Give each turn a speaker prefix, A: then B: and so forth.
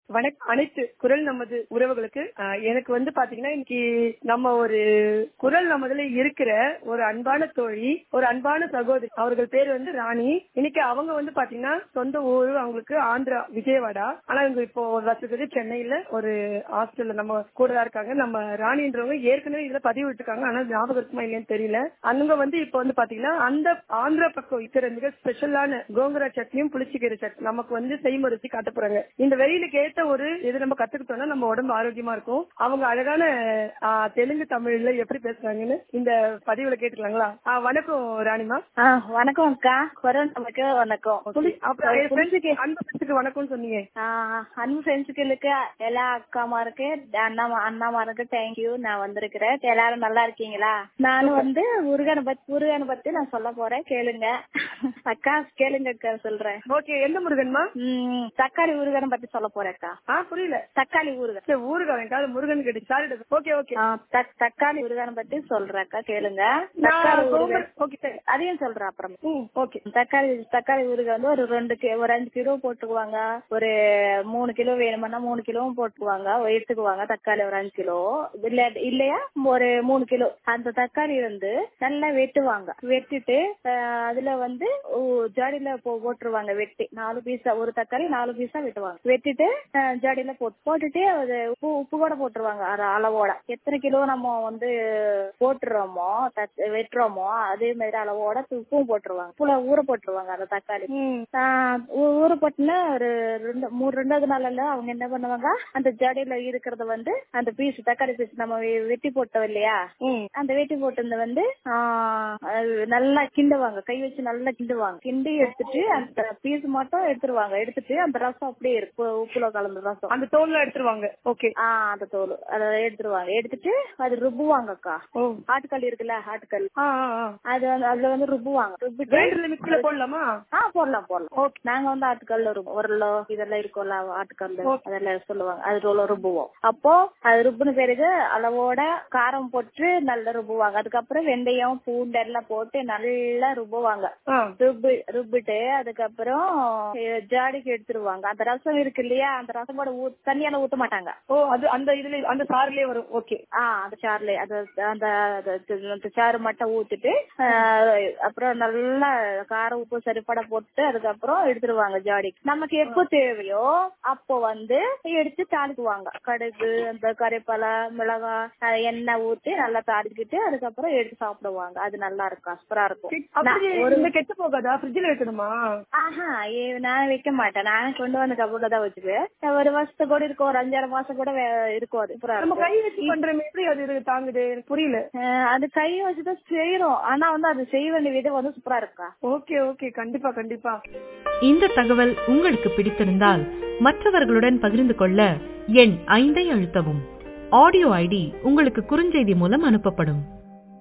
A: வணக்கம் அனைத்து குரல் நமது உறவுகளுக்கு அஹ், எனக்கு வந்து பாத்தீங்கன்னா இன்னைக்கு நம்ம ஒரு குரல் நமதுல இருக்கிற ஒரு அன்பான தோழி ஒரு அன்பான சகோதரி அவர்கள் பேர் வந்து ராணி இன்னைக்கு அவங்க வந்து பாத்தீங்கன்னா சொந்த ஊர் அவங்களுக்கு ஆந்திரா விஜயவாடா ஆனா இவங்க இப்போ ஒரு வருஷத்துக்கு சென்னையில ஒரு ஹாஸ்டல்ல நம்ம கூட தான் இருக்காங்க நம்ம ராணின்றவங்க ஏற்கனவே இதுல பதிவு விட்டுருக்காங்க ஆனா ஞாபகம் இருக்குமா இல்லையான்னு தெரியல அவங்க வந்து இப்போ வந்து பாத்தீங்கன்னா அந்த ஆந்திரா பக்கம் இருக்கிற மிக ஸ்பெஷலான கோங்கரா சட்னியும் புளிச்சிக்கீரை சட்னி நமக்கு வந்து செய்முறை வச்சு காட்ட போறாங்க இந்த வெயிலுக்கு ஏத்த ஒரு இது நம்ம கத்துக்கிட்டோம்னா நம்ம உடம்பு ஆரோக்கியமா இருக்கும் அவங்க அழகான ஆ, தெலுங்கு தமிழ்ல எப்படி பேசுறாங்கன்னு இந்த பதிவுல கேட்டுக்கலாங்களா ஆ, வணக்கம் ராணிமா
B: ஆ, வணக்கம் அக்கா குரல் நமக்கு வணக்கம்
A: புளி- அப்புறம் என்
B: புளிச்சிக்கீரை.
A: friends- அன்பு friends-க்கு வணக்கம்னு சொன்னீங்க
B: ஆ, அன்பு ஃப்ரெண்ட்ஸுகளுக்கு எல்லா அக்காமாருக்கு அண்ணா அண்ணாமாருக்கு தேங்க்யூ நான் வந்திருக்கிறேன் எல்லாரும் நல்லா இருக்கீங்களா நானும் வந்து முருகனை பத்தி முருகனை பத்தி நான் சொல்ல போறேன் கேளுங்க அக்கா கேளுங்க அக்கா சொல்றேன்
A: ஓகே எந்த முருகன்மா
B: ம், தக்காளி ஊறுகானை பத்தி சொல்ல போறேன் அக்கா
A: ஆ புரியல
B: தக்காளி ஊறுகாய்
A: சரி, ஊருக்கா எனக்கு முருகன் கேட்டு சாரி ஓகே ஓகே
B: ஆ, தக்- தக்காளி ஊறுகானை பத்தி சொல்றேன் அக்கா கேளுங்க தக்காளி
A: நான்
B: ஊறுகாய்
A: கோபுரம் ஓகே சரி
B: அதையும் சொல்றேன் அப்புறம்
A: ம் ஓகே
B: தக்காளி தக்காளி ஊறுகாய் வந்து ஒரு ரெண்டு கி- ஒரு அஞ்சு கிலோ போட்டுக்குவாங்க ஒரு மூணு கிலோ வேணும்னா மூணு கிலோவும் போட்டுக்குவாங்க எடுத்துக்குவாங்க தக்காளி ஒரு அஞ்சு கிலோ இல்ல இல்லையா ஒரு மூணு கிலோ அந்த தக்காளி வந்து நல்லா வெட்டுவாங்க வெட்டிட்டு அஹ், அதுல வந்து ஓ, ஜாடியில போ- போட்டுருவாங்க வெட்டி நாலு பீஸா ஒரு தக்காளி நாலு பீஸா வெட்டுவாங்க வெட்டிட்டு அஹ், ஜாடியில போட்டு போட்டுட்டு அது உப்பு உப்பு கூட போட்டுருவாங்க அது அளவோட எத்தனை கிலோ நம்ம வந்து போட்டுறோமோ தக்- வெட்டுறோமோ அதே மாதிரி அளவோட உப்பும் போட்டுருவாங்க புல ஊற போட்டுருவாங்க அந்த தக்காளி
A: ம்
B: ஆஹ் ஊ- ஊற போட்டுனா ஒரு ரெண்டு மூணு ரெண்டாவது நாள்ல அவங்க என்ன பண்ணுவாங்க அந்த ஜடியில இருக்கிறத வந்து அந்த பீஸ் தக்காளி பீஸ் நம்ம வெ- வெட்டி போட்டோம் இல்லையா
A: ம்
B: அந்த வெட்டி போட்டது வந்து ஆஹ் அது நல்லா கிண்டுவாங்க கை வச்சு நல்லா கிண்டுவாங்க கிண்டி எடுத்துட்டு அந்த பீஸ் மட்டும் எடுத்துருவாங்க எடுத்துட்டு அந்த ரசம் அப்படியே இருக்கு உப்புல கலந்த ரசம்
A: அந்த தோல்ல எடுத்துருவாங்க ஓகே
B: ஆஹ் அந்த தோல் அதை எடுத்துருவாங்க எடுத்துட்டு அது ருப்புவாங்கக்கா
A: ஓ
B: ஆட்டுக்கல் இருக்குல்ல ஆட்டுக்கல்
A: ஆ ஆ ஆ
B: அது வந்து அதுல வந்து ருப்புவாங்க ருப்பிட்டு
A: கிரைண்டர்ல மிக்ஸில போடலாமா
B: ஆ போடலாம் போடலாம் ஓகே நாங்க வந்து ஆட்டுக்கல்ல ருப்போம் உரலோ இதெல்லாம் இருக்கும்ல ஆட்டுக்கல்ல அதெல்லாம் சொல்லுவாங்க அது ரோல ருப்புவோம் அப்போ அது ருப்புன பிறகு அளவோட காரம் போட்டு நல்லா ருப்புவாங்க அதுக்கப்புறம் வெந்தயம் பூண்டு எல்லாம் போட்டு நல்லா ருப்புவாங்க
A: ஆ
B: ருப்பு ருப்பிட்டு அதுக்கப்புறம் அஹ், ஜாடிக்கு எடுத்துருவாங்க அந்த ரசம் இருக்கு இல்லையா அந்த ரசமோட ஊ- தண்ணியால ஊத்த மாட்டாங்க
A: ஓ அது அந்த இதுல அந்த சார்லயே வரும் ஓகே
B: ஆ அந்த சாறுல அது அந்த அது- அந்த சாறு மட்டும் ஊத்திட்டு ஆஹ், அப்புறம் நல்லா காரம் உப்பு சரிப்பட போட்டு அதுக்கப்புறம் எடுத்துருவாங்க ஜாடிக்கு நமக்கு எப்போ தேவையோ அப்போ வந்து எடுத்து தாளிக்குவாங்க கடுகு அந்த கறிப்பலை மிளகாய் அஹ், எண்ணெய் ஊத்தி நல்லா தாளிக்கிட்டு அதுக்கப்புறம் எடுத்து சாப்பிடுவாங்க அது நல்லா இருக்கும் சூப்பரா இருக்கும்
A: அப்படி இந்த கெட்டு போகாதா ஃப்ரிட்ஜ்ல வைக்கணுமா
B: ஆஹா ஏ- நான் வைக்க மாட்டேன் நான் கொண்டு வந்து கபூர்ல தான் வச்சுக்குவேன் ஒரு வருஷத்துக்கு கூட இருக்கும் ஒரு அஞ்சாறு மாசம் கூட வே- இருக்கும் அது சூப்பரா
A: நம்ம
B: இருக்கும்
A: கை வச்சு பண்றோமே எப்படி அது இது தாங்குது எனக்கு புரியல
B: அஹ் அது கை வச்சுதான் செய்யறோம் ஆனா வந்து அது செய்ய வேண்டிய விதம் வந்து சூப்பரா இருக்கா
A: ஓகே ஓகே கண்டிப்பா கண்டிப்பா
C: இந்த தகவல் உங்களுக்கு பிடித்திருந்தால் மற்றவர்களுடன் பகிர்ந்து கொள்ள எண் ஐந்தை அழுத்தவும் ஆடியோ ஐடி உங்களுக்கு குறுஞ்செய்தி மூலம் அனுப்பப்படும்